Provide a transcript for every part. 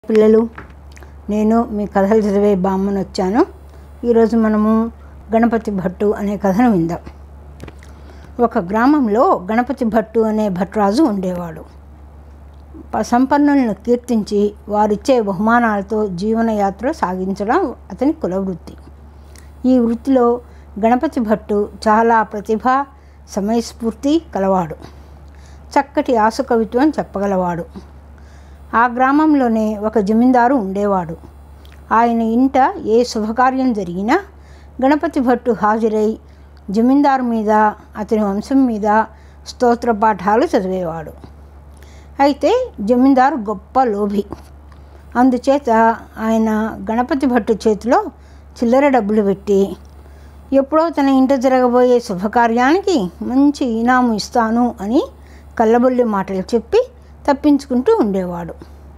పిల్లలు నేను మీ కథలు చదివే బామ్మను వచ్చాను ఈరోజు మనము గణపతి భట్టు అనే కథను విందాం ఒక గ్రామంలో గణపతి భట్టు అనే భట్రాజు ఉండేవాడు ప- సంపన్నులను కీర్తించి వారిచ్చే బహుమానాలతో జీవనయాత్ర సాగించడం అతని కులవృత్తి ఈ వృత్తిలో గణపతి భట్టు చాలా ప్రతిభ సమయస్ఫూర్తి కలవాడు చక్కటి ఆసుకవిత్వం చెప్పగలవాడు ఆ గ్రామంలోనే ఒక జమీందారు ఉండేవాడు ఆయన ఇంట ఏ శుభకార్యం జరిగినా గణపతి భట్టు హాజరై జమీందారు మీద అతని వంశం మీద స్తోత్ర పాఠాలు చదివేవాడు అయితే జమీందారు గొప్ప లోభి అందుచేత ఆయన గణపతి భట్టు చేతిలో చిల్లర డబ్బులు పెట్టి ఎప్పుడో తన ఇంట జరగబోయే శుభకార్యానికి మంచి ఇనాము ఇస్తాను అని కళ్ళబొల్లి మాటలు చెప్పి తప్పించుకుంటూ ఉండేవాడు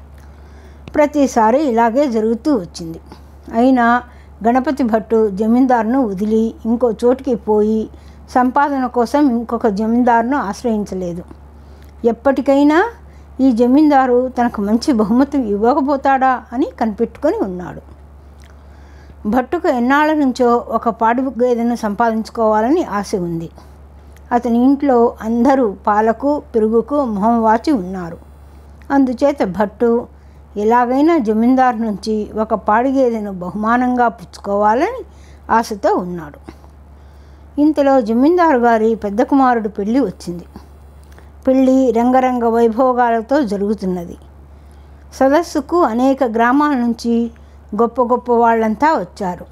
ప్రతిసారి ఇలాగే జరుగుతూ వచ్చింది అయినా గణపతి భట్టు జమీందారును వదిలి ఇంకో చోటికి పోయి సంపాదన కోసం ఇంకొక జమీందారును ఆశ్రయించలేదు ఎప్పటికైనా ఈ జమీందారు తనకు మంచి బహుమతి ఇవ్వకపోతాడా అని కనిపెట్టుకొని ఉన్నాడు భట్టుకు ఎన్నాళ్ళ నుంచో ఒక పాడి గేదెను సంపాదించుకోవాలని ఆశ ఉంది అతని ఇంట్లో అందరూ పాలకు పెరుగుకు మొహం వాచి ఉన్నారు అందుచేత భట్టు ఎలాగైనా జమీందారు నుంచి ఒక పాడి గేదెను బహుమానంగా పుచ్చుకోవాలని ఆశతో ఉన్నాడు ఇంతలో జమీందారు గారి పెద్ద కుమారుడు పెళ్ళి వచ్చింది పెళ్ళి రంగరంగ వైభోగాలతో జరుగుతున్నది సదస్సుకు అనేక గ్రామాల నుంచి గొప్ప గొప్ప వాళ్ళంతా వచ్చారు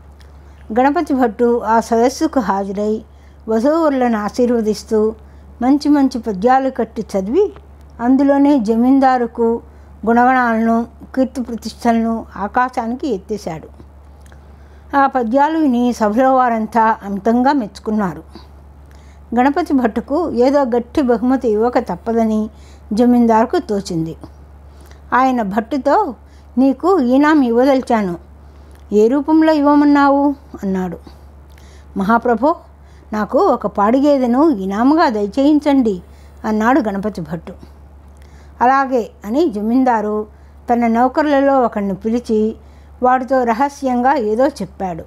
గణపతి భట్టు ఆ సదస్సుకు హాజరై వధూవరులను ఆశీర్వదిస్తూ మంచి మంచి పద్యాలు కట్టి చదివి అందులోనే జమీందారుకు గుణగణాలను కీర్తి ప్రతిష్టలను ఆకాశానికి ఎత్తేశాడు ఆ పద్యాలు విని సభలో వారంతా అమితంగా మెచ్చుకున్నారు గణపతి భట్టుకు ఏదో గట్టి బహుమతి ఇవ్వక తప్పదని జమీందారుకు తోచింది ఆయన భట్టుతో నీకు ఈనాం ఇవ్వదలిచాను ఏ రూపంలో ఇవ్వమన్నావు అన్నాడు మహాప్రభో నాకు ఒక పాడిగేదెను ఇనాముగా దయచేయించండి అన్నాడు గణపతి భట్టు అలాగే అని జమీందారు తన నౌకర్లలో ఒకరిని పిలిచి వాడితో రహస్యంగా ఏదో చెప్పాడు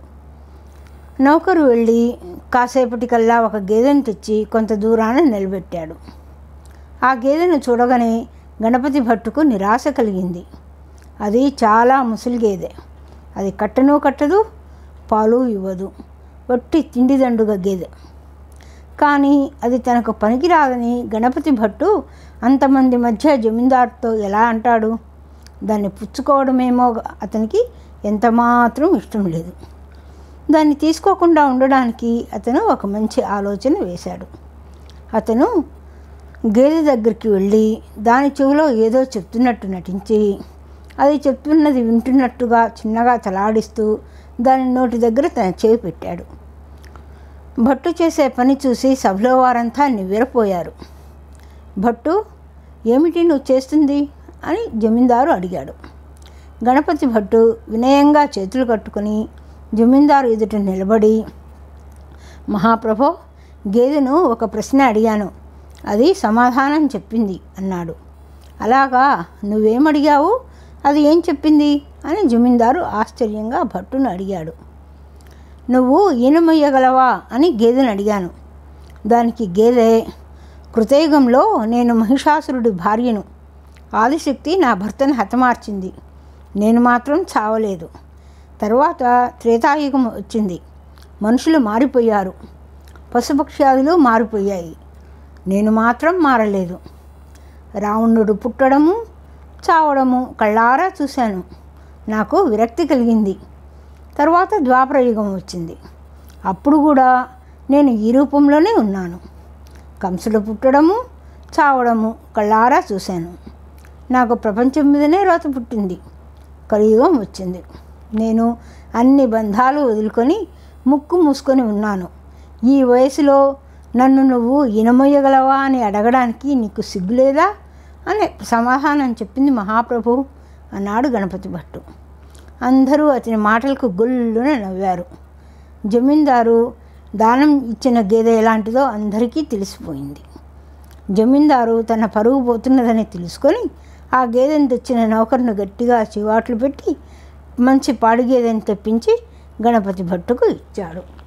నౌకరు వెళ్ళి కాసేపటికల్లా ఒక గేదెను తెచ్చి కొంత దూరాన నిలబెట్టాడు ఆ గేదెను చూడగానే గణపతి భట్టుకు నిరాశ కలిగింది అది చాలా ముసలి గేదె అది కట్టను కట్టదు పాలు ఇవ్వదు వట్టి తిండిదండుగ గేదె కానీ అది తనకు పనికిరాదని గణపతి భట్టు అంతమంది మధ్య జమీందారుతో ఎలా అంటాడు దాన్ని పుచ్చుకోవడమేమో అతనికి ఎంత మాత్రం ఇష్టం లేదు దాన్ని తీసుకోకుండా ఉండడానికి అతను ఒక మంచి ఆలోచన వేశాడు అతను గేదె దగ్గరికి వెళ్ళి దాని చెవిలో ఏదో చెప్తున్నట్టు నటించి అది చెప్తున్నది వింటున్నట్టుగా చిన్నగా తలాడిస్తూ దాని నోటి దగ్గర తన చెవి పెట్టాడు భట్టు చేసే పని చూసి సభలో వారంతా నివ్వెరపోయారు భట్టు ఏమిటి నువ్వు చేస్తుంది అని జమీందారు అడిగాడు గణపతి భట్టు వినయంగా చేతులు కట్టుకుని జమీందారు ఎదుట నిలబడి మహాప్రభో గేదెను ఒక ప్రశ్న అడిగాను అది సమాధానం చెప్పింది అన్నాడు అలాగా నువ్వేమడిగావు అది ఏం చెప్పింది అని జమీందారు ఆశ్చర్యంగా భట్టును అడిగాడు నువ్వు ఈనమయ్యగలవా అని గేదెను అడిగాను దానికి గేదె కృతయుగంలో నేను మహిషాసురుడి భార్యను ఆదిశక్తి నా భర్తను హతమార్చింది నేను మాత్రం చావలేదు తర్వాత త్రేతాయుగం వచ్చింది మనుషులు మారిపోయారు పశుపక్ష్యాదులు మారిపోయాయి నేను మాత్రం మారలేదు రావణుడు పుట్టడము చావడము కళ్ళారా చూశాను నాకు విరక్తి కలిగింది తర్వాత ద్వాపరయుగం వచ్చింది అప్పుడు కూడా నేను ఈ రూపంలోనే ఉన్నాను కంసుడు పుట్టడము చావడము కళ్ళారా చూశాను నాకు ప్రపంచం మీదనే రోత పుట్టింది కలియుగం వచ్చింది నేను అన్ని బంధాలు వదులుకొని ముక్కు మూసుకొని ఉన్నాను ఈ వయసులో నన్ను నువ్వు ఇనమొయ్యగలవా అని అడగడానికి నీకు సిగ్గులేదా అని సమాధానం చెప్పింది మహాప్రభు అన్నాడు గణపతి భట్టు అందరూ అతని మాటలకు గొల్లున నవ్వారు జమీందారు దానం ఇచ్చిన గేదె ఎలాంటిదో అందరికీ తెలిసిపోయింది జమీందారు తన పరుగు పోతున్నదని తెలుసుకొని ఆ గేదెను తెచ్చిన నౌకరును గట్టిగా చివాట్లు పెట్టి మంచి పాడి గేదెను తెప్పించి గణపతి భట్టుకు ఇచ్చాడు